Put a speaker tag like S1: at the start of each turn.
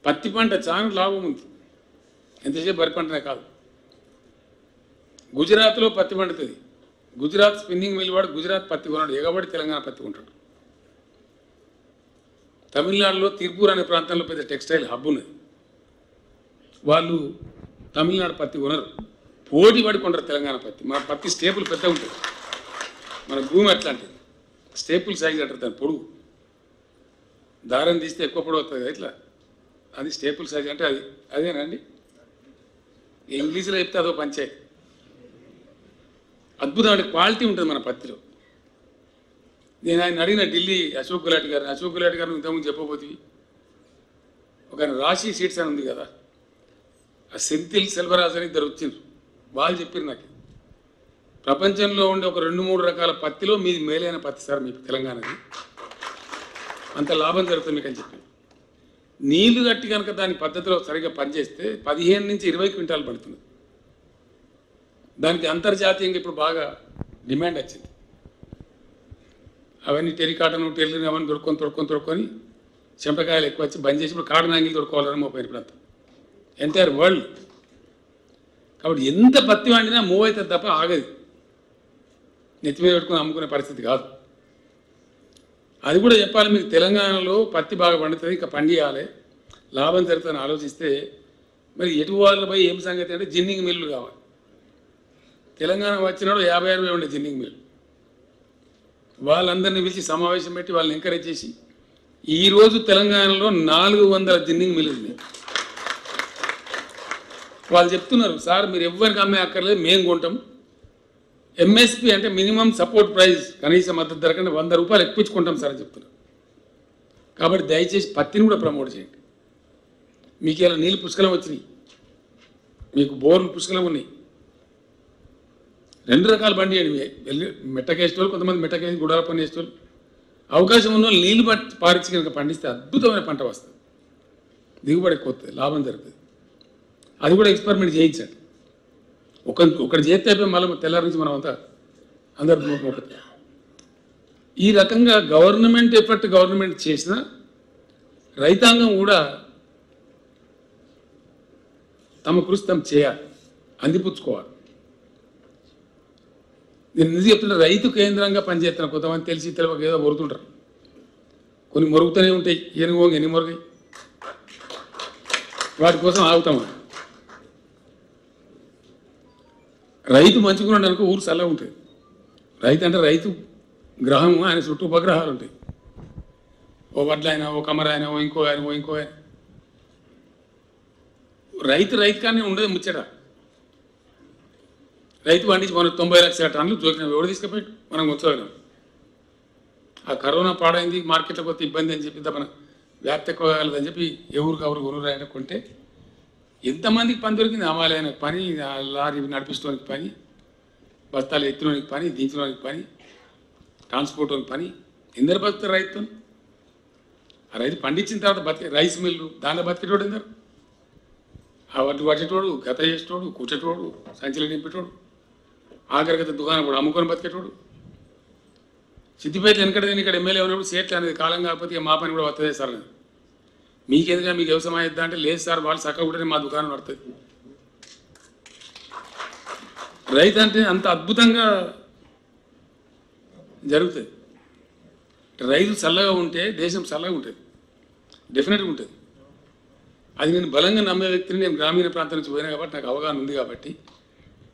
S1: పత్తి పంట చాలా లాభం ఉంది ఎంతసేపు వరి పంటనే కాదు గుజరాత్లో పత్తి పండుతుంది గుజరాత్ స్పిన్నింగ్ మిల్ వాడు గుజరాత్ పత్తి కొన్నాడు ఎగబడి తెలంగాణ పత్తి కొంటాడు తమిళనాడులో తిరుపూర్ అనే ప్రాంతంలో పెద్ద టెక్స్టైల్ హబ్ ఉన్నది వాళ్ళు తమిళనాడు పత్తి కొనరు పోటీ పడి కొంటారు తెలంగాణ పత్తి మన పత్తి స్టేపుల్ పెద్ద ఉంటుంది మన భూమి అట్లాంటిది స్టేపుల్ సైజ్ అంటారు దాని పొడుగు దారం తీస్తే ఎక్కువ పొడవు అవుతుంది కదా ఇట్లా అది స్టేపుల్ సైజ్ అంటే అది అదేనండి ఇంగ్లీష్లో చెప్తే అదో పంచాయతీ అద్భుతమైన క్వాలిటీ ఉంటుంది మన పత్తిలో నేను ఆయన అడిగిన ఢిల్లీ అశోక్ గులాటి గారిని అశోక్ గులాటి గారిని ఇంతకుముందు చెప్పబోతే ఒక ఆయన రాశి సీట్స్ అని ఉంది కదా ఆ సెంతిల్ సెల్వరాజ్ అని ఇద్దరు వచ్చిండ్రు వాళ్ళు చెప్పారు నాకు ప్రపంచంలో ఉండే ఒక రెండు మూడు రకాల పత్తిలో మీది మేలైన పత్తి సార్ మీకు తెలంగాణది అంత లాభం జరుగుతుంది మీకు అని చెప్పి నీళ్లు కట్టి కనుక దాని పద్ధతిలో సరిగ్గా పనిచేస్తే పదిహేను నుంచి ఇరవై క్వింటాలు పడుతుంది దానికి అంతర్జాతీయంగా ఇప్పుడు బాగా డిమాండ్ వచ్చింది అవన్నీ టెరికాటన్ టెర్లిన్ అవన్నీ దొరుకుని దొరుకుని దొరుకుని చెంపకాయలు ఎక్కువ వచ్చి బంద్ చేసి ఇప్పుడు కాటన్ యాంగిల్ దొరుకోవాలని మోపోయిన ఇప్పుడు అంతా ఎంటైర్ వరల్డ్ కాబట్టి ఎంత పత్తి వండినా మూవ్ అవుతుంది తప్ప ఆగదు నెత్తి మీద పెట్టుకుని అమ్ముకునే పరిస్థితి కాదు అది కూడా చెప్పాలి మీకు తెలంగాణలో పత్తి బాగా పండుతుంది ఇంకా పండియాలి లాభం జరుగుతుందని ఆలోచిస్తే మరి ఎటు వాళ్ళ పోయి ఏం సంగతి అంటే జిన్నింగ్ మిల్లు కావాలి తెలంగాణ వచ్చినాడు యాభై అరవై ఉండే జిన్నింగ్ మిల్లు వాళ్ళందరినీ పిలిచి సమావేశం పెట్టి వాళ్ళని ఎంకరేజ్ చేసి ఈరోజు తెలంగాణలో నాలుగు వందల జిన్నింగ్ మిల్లు ఉన్నాయి వాళ్ళు చెప్తున్నారు సార్ మీరు ఎవరికి అమ్మే అక్కర్లేదు మేము కొంటాం ఎంఎస్పి అంటే మినిమం సపోర్ట్ ప్రైస్ కనీస మద్దతు ధర కంటే వంద రూపాయలు ఎక్కువచ్చుకుంటాం సార్ అని చెప్తున్నారు కాబట్టి దయచేసి పత్తిని కూడా ప్రమోట్ చేయండి మీకు ఇలా నీళ్ళు పుష్కలం వచ్చినాయి మీకు బోర్లు పుష్కలం ఉన్నాయి రెండు రకాల బండి అండి వెళ్ళి మెట్టకేసేవాళ్ళు కొంతమంది మెట్టకేసి గుడాల పని వేసేవాళ్ళు అవకాశం ఉన్న వాళ్ళు నీళ్ళు పట్టి పారించి కనుక పండిస్తే అద్భుతమైన పంట వస్తుంది దిగుబడి ఎక్కువ వస్తుంది లాభం జరుగుతుంది అది కూడా ఎక్స్పెరిమెంట్ చేయించండి ఒక ఒకటి చేస్తే అయిపోయి మళ్ళీ తెల్లారి నుంచి మనం అంతా అందరు మోపతి ఈ రకంగా గవర్నమెంట్ ఎఫర్ట్ గవర్నమెంట్ చేసిన రైతాంగం కూడా తమ కృషి తమ చేయాలి అందిపుచ్చుకోవాలి నేను ఎందుకు చెప్తున్నా రైతు కేంద్రంగా పనిచేస్తున్న కొంతమంది తెలిసి తెలియక ఏదో మొరుగుతుంటారు కొన్ని మొరుగుతూనే ఉంటాయి ఎన్ని మోగి ఎన్ని మొరుగాయి వాటి కోసం ఆగుతాం రైతు మంచిగా అనుకో ఊరు చల్లగా ఉంటుంది రైతు అంటే రైతు గ్రహం ఆయన చుట్టూ ఉపగ్రహాలు ఉంటాయి ఓ వడ్ల అయినా ఓ కమర అయినా ఓ ఇంకో ఆయన ఓ ఇంకో ఆయన రైతు రైతు కానీ ఉండదు ముచ్చట రైతు పండించి మనం తొంభై లక్షల టన్నులు జోకినాం ఎవడు తీసుకుపోయి మనం ఉంచగలం ఆ కరోనా పాడైంది మార్కెట్లోకి వస్తే ఇబ్బంది అని చెప్పి మన వ్యాప్తి ఎక్కువ కాగలదని చెప్పి ఎవరు కవరు కొనురు ఆయన కొంటే ఎంతమందికి పని దొరికింది అమ్మాలైన పని ఆ లారీ నడిపించడానికి పని బస్తాలు ఎత్తులోనికి పని దించడానికి పని ట్రాన్స్పోర్ట్ పని ఎందరు బతుకుతారు రైతు ఆ రైతు పండించిన తర్వాత బతికే రైస్ మిల్లు దాంట్లో బతికేటోడు ఎందరు ఆ వడ్డు పట్టేటోడు గత చేసేటోడు కూర్చేటోడు సంచులు నింపేటోడు ఆఖరిగత దుకాణం కూడా అమ్ముకొని బతికేటోడు సిద్దిపేట వెనకడ నేను ఇక్కడ ఎమ్మెల్యే ఉన్నప్పుడు సేట్లు అనేది కాలం కాకపోతే ఇక మా పని కూడా వస్తుంది సార్ అని. మీకెందుగా మీకు వ్యవసాయం అయిద్దా అంటే లేదు సార్ వాళ్ళు చక్కగా ఉంటేనే మా దుకాణం నడుతుంది రైతు అంటే అంత అద్భుతంగా జరుగుతుంది రైతు చల్లగా ఉంటే దేశం చల్లగా ఉంటుంది డెఫినెట్గా ఉంటుంది అది నేను బలంగా నమ్మే వ్యక్తిని నేను గ్రామీణ ప్రాంతం నుంచి పోయినా కాబట్టి నాకు అవగాహన ఉంది కాబట్టి